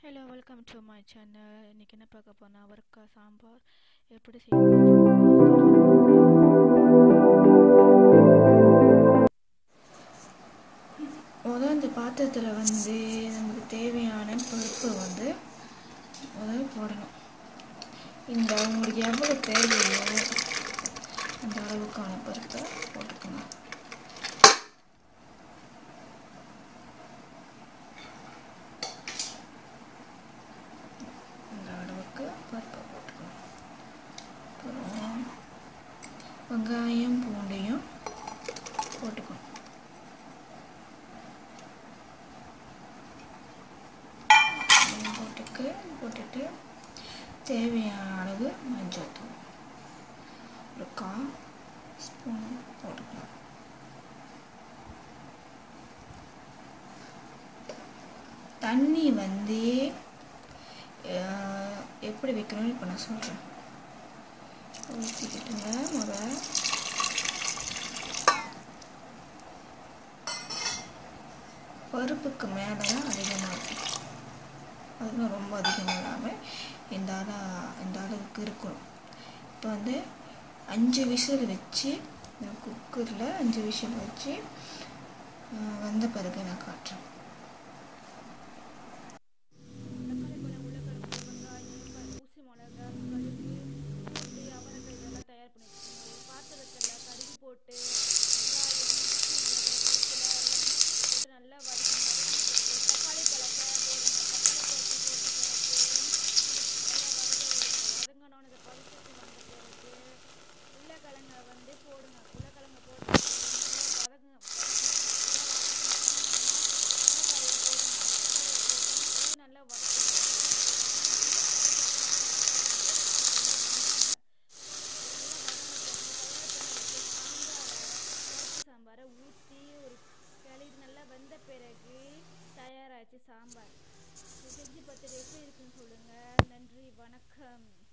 hello welcome to my channel இன்றைக்கி என்ன பார்க்க போனால் அவரைக்காய் சாம்பார் எப்படி செய்யணும் முதல் இந்த பாத்திரத்தில் வந்து நமக்கு தேவையான பருப்பை வந்து முதல் போடணும் இந்த உங்களுக்கு எவ்வளோ தேவையோ அந்த அளவுக்கான பருப்பை போட்டுக்கணும் இந்த அளவுக்கு பருப்பை போட்டுக்கணும் அப்புறம் வெங்காயம் பூண்டையும் போட்டுக்கணும் இதையும் போட்டுக்கு போட்டுட்டு தேவையான அளவு மஞ்சள் தூள் ஒரு கால் ஸ்பூன் போட்டுக்கலாம் தண்ணி வந்து அஹ், எப்படி வைக்கணும்னு இப்போ நான் சொல்கிறேன் ஊற்றிக்கிட்டுங்க முத பருப்புக்கு மேலே தான் அதிகமாக இருக்கும் அதுவும் ரொம்ப அதிகமாக இல்லாமல் இந்த அள இந்த அளவுக்கு இருக்கணும் இப்போ வந்து அஞ்சு விசில் வச்சு இந்த குக்கரில் அஞ்சு விசில் வச்சு அஹ், வந்த பிறகு நான் காட்டுறேன் ஊசி மிளகா கடுகு பூண்டு அவரைக்காய் இதெல்லாம் தயார் பண்ணி வச்சுக்கணும் ஒரு பாத்திரத்தில் கடுகு போட்டு வெங்காயம் ஊசி மிளகா கருவேப்பிலை எல்லாம் போட்டு நல்லா வதக்கி வதக்கி தக்காளி பழத்தை போடுங்க தக்காளி பழத்தை போட்டு பிறகு நல்லா வதங்க விடுங்க வதங்கணும்னு இதை பதத்துக்கு வந்த பிறகு உருளைக்கிழங்க வந்து போடுங்க உருளைக்கிழங்க போட்டு நல்லா வதங்குங்க நல்லா வதக்கணும் சாம்பாரை ஊற்றி ஒரு கிளறி நல்லா வெந்த பிறகு தயாராச்சு சாம்பார் இது செஞ்சு பத்து எப்படி இருக்குன்னு சொல்லுங்கள் நன்றி வணக்கம்